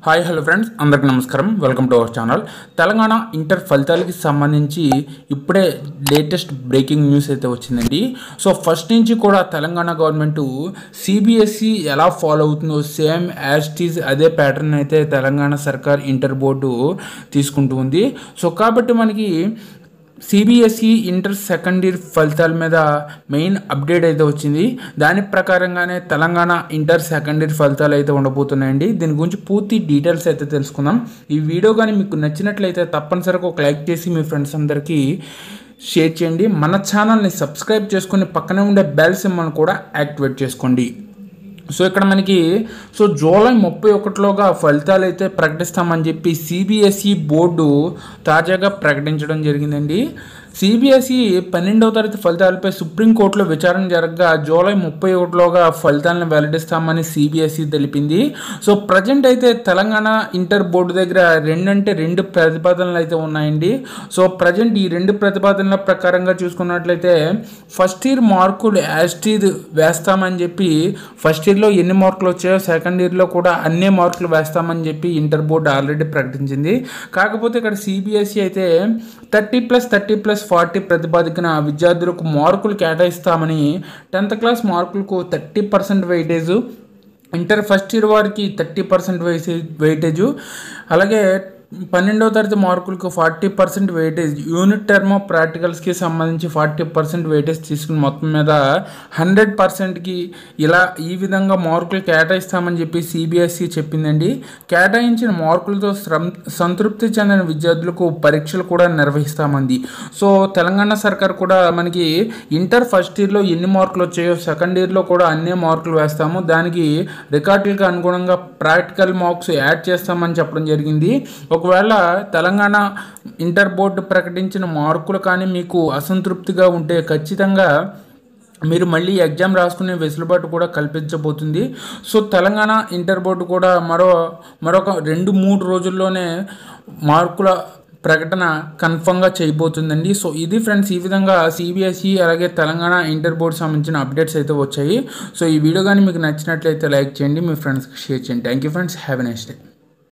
hi hello friends అందరికీ నమస్కారం welcome to our channel Telangana inter ఫలితాలకి సంబంధించి ఇప్పుడే లేటెస్ట్ బ్రేకింగ్ న్యూస్ అయితే వచ్చిందండి సో ఫస్ట్ నుంచి కూడా తెలంగాణ గవర్నమెంట్ సిబిఎస్ఈ ఎలా ఫాలో అవుతుందో సేమ్ యాస్టీజ్ అదే ప్యాటర్న్ అయితే తెలంగాణ సర్కార్ ఇంటర్ బోర్డు తీసుకుంటూ ఉంది సో కాబట్టి మనకి సిబిఎస్ఈ ఇంటర్ సెకండ్ ఇయర్ ఫలితాల మీద మెయిన్ అప్డేట్ అయితే వచ్చింది దాని ప్రకారంగానే తెలంగాణ ఇంటర్ సెకండ్ ఇయర్ ఫలితాలు అయితే ఉండబోతున్నాయండి దీని గురించి పూర్తి డీటెయిల్స్ అయితే తెలుసుకుందాం ఈ వీడియో కానీ మీకు నచ్చినట్లయితే తప్పనిసరిగా ఒక లైక్ చేసి మీ ఫ్రెండ్స్ అందరికీ షేర్ చేయండి మన ఛానల్ని సబ్స్క్రైబ్ చేసుకుని పక్కనే ఉండే బెల్ సింబల్ని కూడా యాక్టివేట్ చేసుకోండి సో ఇక్కడ మనకి సో జూలై ముప్పై ఒకటిలోగా ఫలితాలు అయితే ప్రకటిస్తామని చెప్పి సిబిఎస్ఈ బోర్డు తాజాగా ప్రకటించడం జరిగిందండి సిబిఎస్ఈ పన్నెండవ తరగతి ఫలితాలపై సుప్రీంకోర్టులో విచారణ జరగగా జూలై ముప్పై ఒకటిలోగా ఫలితాలను వెల్లడిస్తామని సిబిఎస్ఈ తెలిపింది సో ప్రజెంట్ అయితే తెలంగాణ ఇంటర్ బోర్డు దగ్గర రెండంటే రెండు ప్రతిపాదనలు అయితే ఉన్నాయండి సో ప్రజెంట్ ఈ రెండు ప్రతిపాదనల ప్రకారంగా చూసుకున్నట్లయితే ఫస్ట్ ఇయర్ మార్కులు యాస్టీడ్ వేస్తామని చెప్పి ఫస్ట్ ఇయర్లో ఎన్ని మార్కులు వచ్చాయో సెకండ్ ఇయర్లో కూడా అన్ని మార్కులు వేస్తామని చెప్పి ఇంటర్ బోర్డు ఆల్రెడీ ప్రకటించింది కాకపోతే ఇక్కడ సిబిఎస్ఈ అయితే thirty plus thirty plus forty ప్రతిపాదికన విద్యార్థులకు మార్కులు కేటాయిస్తామని టెన్త్ క్లాస్ మార్కులకు thirty percent weightage inter first year వారికి థర్టీ పర్సెంట్ వెయిటేజ్ అలాగే పన్నెండవ తరగతి మార్కులకు forty percent weightage unit term of ప్రాక్టికల్స్కి సంబంధించి ఫార్టీ పర్సెంట్ వెయిటేజ్ తీసుకుని మొత్తం మీద హండ్రెడ్ పర్సెంట్కి ఇలా ఈ విధంగా మార్కులు కేటాయిస్తామని చెప్పి సిబిఎస్ఈ చెప్పిందండి కేటాయించిన మార్కులతో సంతృప్తి చెందిన విద్యార్థులకు పరీక్షలు కూడా నిర్వహిస్తామంది సో తెలంగాణ సర్కార్ కూడా మనకి ఇంటర్ ఫస్ట్ ఇయర్లో ఎన్ని మార్కులు వచ్చాయో సెకండ్ ఇయర్లో కూడా అన్ని మార్కులు వేస్తాము దానికి రికార్డులకు అనుగుణంగా ప్రాక్టికల్ మార్క్స్ యాడ్ చేస్తామని చెప్పడం జరిగింది ఒకవేళ తెలంగాణ ఇంటర్ బోర్డు ప్రకటించిన మార్కులు కానీ మీకు అసంతృప్తిగా ఉంటే ఖచ్చితంగా మీరు మళ్ళీ ఎగ్జామ్ రాసుకునే వెసులుబాటు కూడా కల్పించబోతుంది సో తెలంగాణ ఇంటర్ బోర్డు కూడా మరో మరొక రెండు మూడు రోజుల్లోనే మార్కుల ప్రకటన కన్ఫర్మ్గా చేయబోతుందండి సో ఇది ఫ్రెండ్స్ ఈ విధంగా సిబిఎస్ఈ అలాగే తెలంగాణ ఇంటర్ బోర్డు సంబంధించిన అప్డేట్స్ అయితే వచ్చాయి సో ఈ వీడియో కానీ మీకు నచ్చినట్లయితే లైక్ చేయండి మీ ఫ్రెండ్స్కి షేర్ చేయండి thank you friends have a next day